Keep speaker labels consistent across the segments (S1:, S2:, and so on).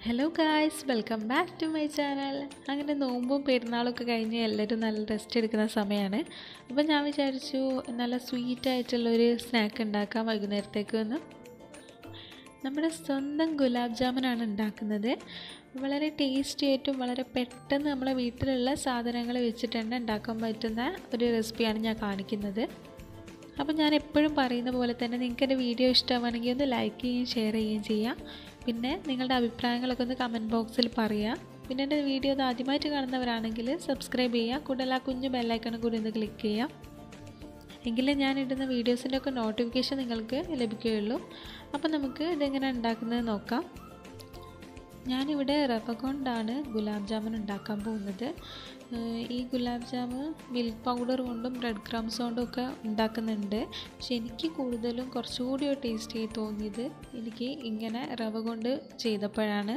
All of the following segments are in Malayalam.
S1: hello guys welcome back to my channel അങ്ങനെ നോമ്പും പെരുന്നാളൊക്കെ കഴിഞ്ഞ് എല്ലാവരും നല്ല റെസ്റ്റ് എടുക്കുന്ന സമയമാണ് അപ്പോൾ ഞാൻ വിചാരിച്ചു നല്ല സ്വീറ്റ് ആയിട്ടുള്ളൊരു സ്നാക്ക് ഉണ്ടാക്കാം വൈകുന്നേരത്തേക്ക് വന്ന് നമ്മുടെ സ്വന്തം ഗുലാബ് ജാമുനാണ് ഉണ്ടാക്കുന്നത് വളരെ ടേസ്റ്റി ആയിട്ടും വളരെ പെട്ടെന്ന് നമ്മളെ വീട്ടിലുള്ള സാധനങ്ങൾ വെച്ചിട്ട് തന്നെ ഉണ്ടാക്കാൻ പറ്റുന്ന ഒരു റെസിപ്പിയാണ് ഞാൻ കാണിക്കുന്നത് അപ്പോൾ ഞാൻ എപ്പോഴും പറയുന്ന പോലെ തന്നെ നിങ്ങൾക്ക് എൻ്റെ വീഡിയോ ഇഷ്ടമാണെങ്കിൽ ഒന്ന് ലൈക്ക് ചെയ്യുകയും ഷെയർ ചെയ്യുകയും ചെയ്യാം പിന്നെ നിങ്ങളുടെ അഭിപ്രായങ്ങളൊക്കെ ഒന്ന് കമൻറ്റ് ബോക്സിൽ പറയുക പിന്നെ എൻ്റെ വീഡിയോ ഇത് ആദ്യമായിട്ട് കാണുന്നവരാണെങ്കിൽ സബ്സ്ക്രൈബ് ചെയ്യുക കൂടുതൽ ആ കുഞ്ഞു ബെല്ലൈക്കണും കൂടി ഒന്ന് ക്ലിക്ക് ചെയ്യാം എങ്കിലേ ഞാൻ ഇടുന്ന വീഡിയോസിൻ്റെ ഒക്കെ നോട്ടിഫിക്കേഷൻ നിങ്ങൾക്ക് ലഭിക്കുകയുള്ളൂ അപ്പോൾ നമുക്ക് ഇതെങ്ങനെ ഉണ്ടാക്കുന്നത് നോക്കാം ഞാനിവിടെ റവ കൊണ്ടാണ് ഗുലാബ് ജാമുൻ ഉണ്ടാക്കാൻ പോകുന്നത് ഈ ഗുലാബ് ജാമുൻ മിൽക്ക് പൗഡർ കൊണ്ടും ബ്രെഡ് ക്രംസ് കൊണ്ടും ഒക്കെ ഉണ്ടാക്കുന്നുണ്ട് പക്ഷെ എനിക്ക് കൂടുതലും കുറച്ചുകൂടി ഒരു ടേസ്റ്റി തോന്നിയത് എനിക്ക് ഇങ്ങനെ റവ കൊണ്ട് ചെയ്തപ്പോഴാണ്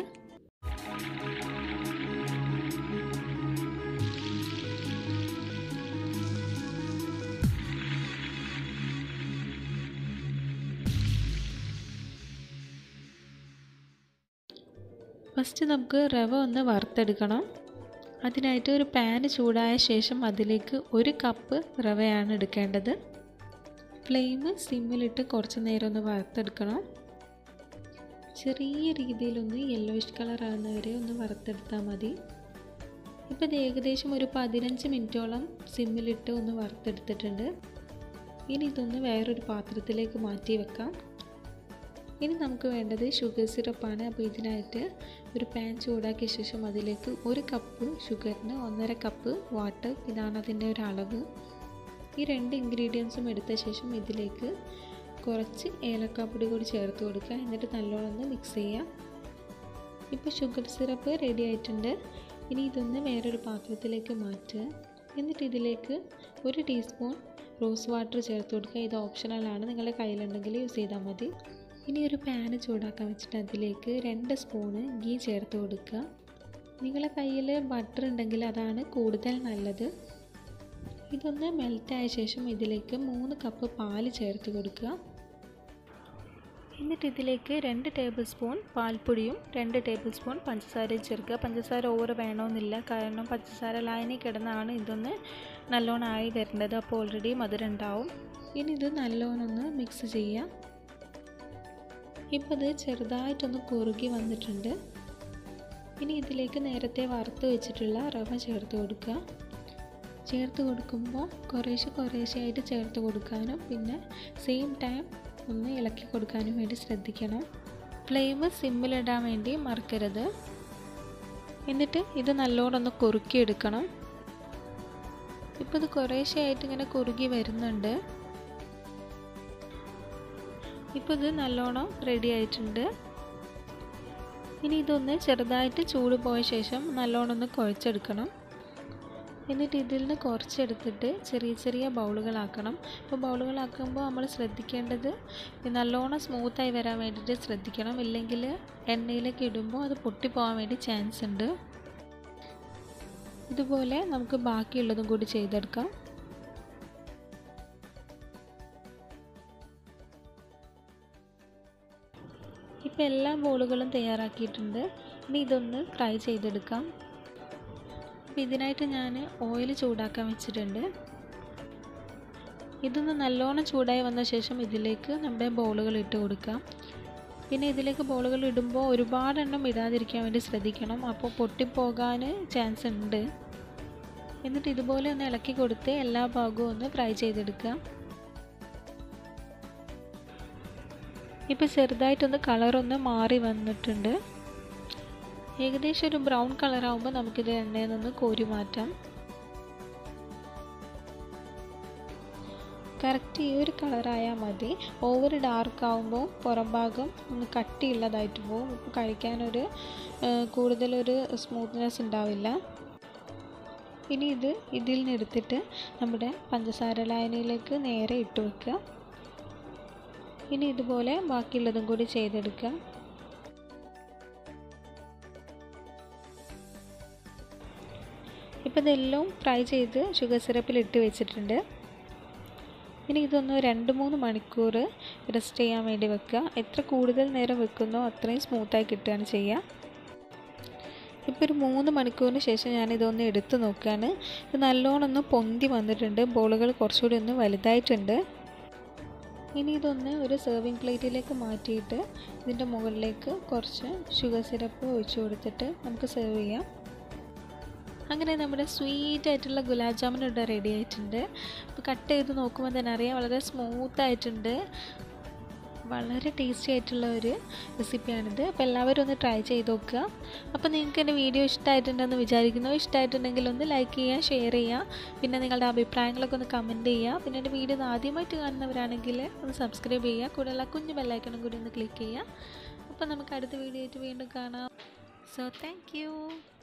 S1: ഫസ്റ്റ് നമുക്ക് റവ ഒന്ന് വറുത്തെടുക്കണം അതിനായിട്ട് ഒരു പാന് ചൂടായ ശേഷം അതിലേക്ക് ഒരു കപ്പ് റവയാണ് എടുക്കേണ്ടത് ഫ്ലെയിം സിമ്മിലിട്ട് കുറച്ച് നേരം ഒന്ന് വറുത്തെടുക്കണം ചെറിയ രീതിയിലൊന്ന് യെല്ലോയിഷ് കളർ ആകുന്നവരെ ഒന്ന് വറുത്തെടുത്താൽ മതി ഇപ്പോൾ ഇത് ഏകദേശം ഒരു പതിനഞ്ച് മിനിറ്റോളം സിമ്മിലിട്ട് ഒന്ന് വറുത്തെടുത്തിട്ടുണ്ട് ഇനി ഇതൊന്ന് വേറൊരു പാത്രത്തിലേക്ക് മാറ്റി വെക്കാം ഇനി നമുക്ക് വേണ്ടത് ഷുഗർ സിറപ്പാണ് അപ്പോൾ ഇതിനായിട്ട് ഒരു പാൻ ചൂടാക്കിയ ശേഷം അതിലേക്ക് ഒരു കപ്പ് ഷുഗറിന് ഒന്നര കപ്പ് വാട്ടർ ഇതാണ് അതിൻ്റെ ഒരു അളവ് ഈ രണ്ട് ഇൻഗ്രീഡിയൻസും എടുത്ത ശേഷം ഇതിലേക്ക് കുറച്ച് ഏലക്കാപ്പൊടി കൂടി ചേർത്ത് കൊടുക്കുക എന്നിട്ട് നല്ലോണം ഒന്ന് മിക്സ് ചെയ്യുക ഇപ്പോൾ ഷുഗർ സിറപ്പ് റെഡി ആയിട്ടുണ്ട് ഇനി ഇതൊന്ന് വേറൊരു പാത്രത്തിലേക്ക് മാറ്റുക എന്നിട്ട് ഇതിലേക്ക് ഒരു ടീസ്പൂൺ റോസ് വാട്ടർ ചേർത്ത് കൊടുക്കുക ഇത് ഓപ്ഷണലാണ് നിങ്ങളുടെ കയ്യിലുണ്ടെങ്കിൽ യൂസ് ചെയ്താൽ മതി ഇനി ഒരു പാന് ചൂടാക്കാൻ വെച്ചിട്ട് അതിലേക്ക് രണ്ട് സ്പൂണ് ഗീ ചേർത്ത് കൊടുക്കുക നിങ്ങളുടെ കയ്യിൽ ബട്ടർ ഉണ്ടെങ്കിൽ അതാണ് കൂടുതൽ നല്ലത് ഇതൊന്ന് മെൽറ്റായ ശേഷം ഇതിലേക്ക് മൂന്ന് കപ്പ് പാല് ചേർത്ത് കൊടുക്കുക എന്നിട്ട് ഇതിലേക്ക് രണ്ട് ടേബിൾ സ്പൂൺ പാൽപ്പൊടിയും രണ്ട് ടേബിൾ സ്പൂൺ പഞ്ചസാരയും ചേർക്കുക പഞ്ചസാര ഓവർ വേണമെന്നില്ല കാരണം പഞ്ചസാര ലായനി കിടന്നാണ് ഇതൊന്ന് നല്ലോണം ആയി വരേണ്ടത് അപ്പോൾ ഓൾറെഡി മധുരം ഉണ്ടാവും ഇനി ഇത് നല്ലോണം ഒന്ന് മിക്സ് ചെയ്യുക ഇപ്പോൾ ഇത് ചെറുതായിട്ടൊന്ന് കുറുകി വന്നിട്ടുണ്ട് ഇനി ഇതിലേക്ക് നേരത്തെ വറുത്ത് വെച്ചിട്ടുള്ള റവ ചേർത്ത് കൊടുക്കുക ചേർത്ത് കൊടുക്കുമ്പോൾ കുറേശ്ശെ കുറേശ്ശെ ആയിട്ട് ചേർത്ത് കൊടുക്കാനും പിന്നെ സെയിം ടൈം ഒന്ന് ഇളക്കി കൊടുക്കാനും വേണ്ടി ശ്രദ്ധിക്കണം ഫ്ലെയിം സിമ്മിലിടാൻ വേണ്ടി മറക്കരുത് എന്നിട്ട് ഇത് നല്ലോണം ഒന്ന് കുറുക്കിയെടുക്കണം ഇപ്പോൾ ഇത് കുറേശ്ശെ ആയിട്ട് ഇങ്ങനെ കുറുകി വരുന്നുണ്ട് ഇപ്പോൾ ഇത് നല്ലോണം റെഡി ആയിട്ടുണ്ട് ഇനി ഇതൊന്ന് ചെറുതായിട്ട് ചൂട് പോയ ശേഷം നല്ലോണം ഒന്ന് കുഴച്ചെടുക്കണം എന്നിട്ട് ഇതിൽ നിന്ന് കുറച്ചെടുത്തിട്ട് ചെറിയ ചെറിയ ബൗളുകളാക്കണം ഇപ്പോൾ ബൗളുകളാക്കുമ്പോൾ നമ്മൾ ശ്രദ്ധിക്കേണ്ടത് നല്ലോണം സ്മൂത്തായി വരാൻ വേണ്ടിയിട്ട് ശ്രദ്ധിക്കണം ഇല്ലെങ്കിൽ എണ്ണയിലേക്ക് ഇടുമ്പോൾ അത് പൊട്ടിപ്പോകാൻ വേണ്ടി ചാൻസ് ഉണ്ട് ഇതുപോലെ നമുക്ക് ബാക്കിയുള്ളതും കൂടി ചെയ്തെടുക്കാം ഇപ്പോൾ എല്ലാ ബോളുകളും തയ്യാറാക്കിയിട്ടുണ്ട് ഇനി ഇതൊന്ന് ഫ്രൈ ചെയ്തെടുക്കാം അപ്പോൾ ഇതിനായിട്ട് ഞാൻ ഓയിൽ ചൂടാക്കാൻ വെച്ചിട്ടുണ്ട് ഇതൊന്ന് നല്ലോണം ചൂടായി വന്ന ശേഷം ഇതിലേക്ക് നമ്മുടെ ബോളുകൾ ഇട്ട് കൊടുക്കാം പിന്നെ ഇതിലേക്ക് ബോളുകൾ ഇടുമ്പോൾ ഒരുപാടെണ്ണം ഇടാതിരിക്കാൻ വേണ്ടി ശ്രദ്ധിക്കണം അപ്പോൾ പൊട്ടിപ്പോകാൻ ചാൻസ് ഉണ്ട് എന്നിട്ട് ഇതുപോലെ ഒന്ന് ഇളക്കി കൊടുത്ത് എല്ലാ ഭാഗവും ഒന്ന് ഫ്രൈ ചെയ്തെടുക്കുക ഇപ്പോൾ ചെറുതായിട്ടൊന്ന് കളറൊന്ന് മാറി വന്നിട്ടുണ്ട് ഏകദേശം ഒരു ബ്രൗൺ കളറാകുമ്പോൾ നമുക്കിത് എണ്ണയിൽ നിന്ന് കോരി മാറ്റാം കറക്റ്റ് ഈ ഒരു കളറായാൽ മതി ഓവർ ഡാർക്ക് ആകുമ്പോൾ പുറം ഭാഗം ഒന്ന് കട്ടിയുള്ളതായിട്ട് പോകും ഇപ്പോൾ കഴിക്കാനൊരു കൂടുതലൊരു സ്മൂത്ത്നെസ് ഉണ്ടാവില്ല ഇനി ഇത് ഇതിൽ നിന്ന് എടുത്തിട്ട് നമ്മുടെ പഞ്ചസാര ലായനിയിലേക്ക് നേരെ ഇട്ട് വെക്കുക ഇനി ഇതുപോലെ ബാക്കിയുള്ളതും കൂടി ചെയ്തെടുക്കുക ഇപ്പോൾ ഇതെല്ലാം ഫ്രൈ ചെയ്ത് ഷുഗർ സിറപ്പിൽ ഇട്ട് വെച്ചിട്ടുണ്ട് ഇനി ഇതൊന്ന് രണ്ട് മൂന്ന് മണിക്കൂർ റെസ്റ്റ് ചെയ്യാൻ വേണ്ടി വെക്കുക എത്ര കൂടുതൽ നേരം വെക്കുന്നോ അത്രയും സ്മൂത്തായി കിട്ടുകയാണ് ചെയ്യുക ഇപ്പോൾ ഒരു മൂന്ന് മണിക്കൂറിന് ശേഷം ഞാനിതൊന്ന് എടുത്ത് നോക്കുകയാണ് ഇത് നല്ലോണം ഒന്ന് പൊന്തി വന്നിട്ടുണ്ട് ബോളുകൾ കുറച്ചുകൂടി ഒന്ന് വലുതായിട്ടുണ്ട് ഇനി ഇതൊന്ന് ഒരു സെർവിങ് പ്ലേറ്റിലേക്ക് മാറ്റിയിട്ട് ഇതിൻ്റെ മുകളിലേക്ക് കുറച്ച് ഷുഗർ സിറപ്പ് ഒഴിച്ചു കൊടുത്തിട്ട് നമുക്ക് സെർവ് ചെയ്യാം അങ്ങനെ നമ്മുടെ സ്വീറ്റ് ആയിട്ടുള്ള ഗുലാബ് ജാമുൻ ഇവിടെ റെഡി ആയിട്ടുണ്ട് അപ്പോൾ കട്ട് ചെയ്ത് നോക്കുമ്പോൾ തന്നെ അറിയാം വളരെ സ്മൂത്ത് ആയിട്ടുണ്ട് വളരെ ടേസ്റ്റി ആയിട്ടുള്ള ഒരു റെസിപ്പിയാണിത് അപ്പോൾ എല്ലാവരും ഒന്ന് ട്രൈ ചെയ്ത് നോക്കുക അപ്പോൾ നിങ്ങൾക്ക് എൻ്റെ വീഡിയോ ഇഷ്ടമായിട്ടുണ്ടെന്ന് വിചാരിക്കുന്നു ഇഷ്ടമായിട്ടുണ്ടെങ്കിൽ ഒന്ന് ലൈക്ക് ചെയ്യുക ഷെയർ ചെയ്യുക പിന്നെ നിങ്ങളുടെ അഭിപ്രായങ്ങളൊക്കെ ഒന്ന് കമൻറ്റ് ചെയ്യുക പിന്നെ എൻ്റെ വീഡിയോ ഒന്ന് ആദ്യമായിട്ട് കാണുന്നവരാണെങ്കിൽ ഒന്ന് സബ്സ്ക്രൈബ് ചെയ്യുക കൂടെയുള്ള കുഞ്ഞു ബെല്ലൈക്കണും കൂടി ഒന്ന് ക്ലിക്ക് ചെയ്യുക അപ്പോൾ നമുക്ക് അടുത്ത വീഡിയോ ആയിട്ട് വീണ്ടും കാണാം സോ താങ്ക്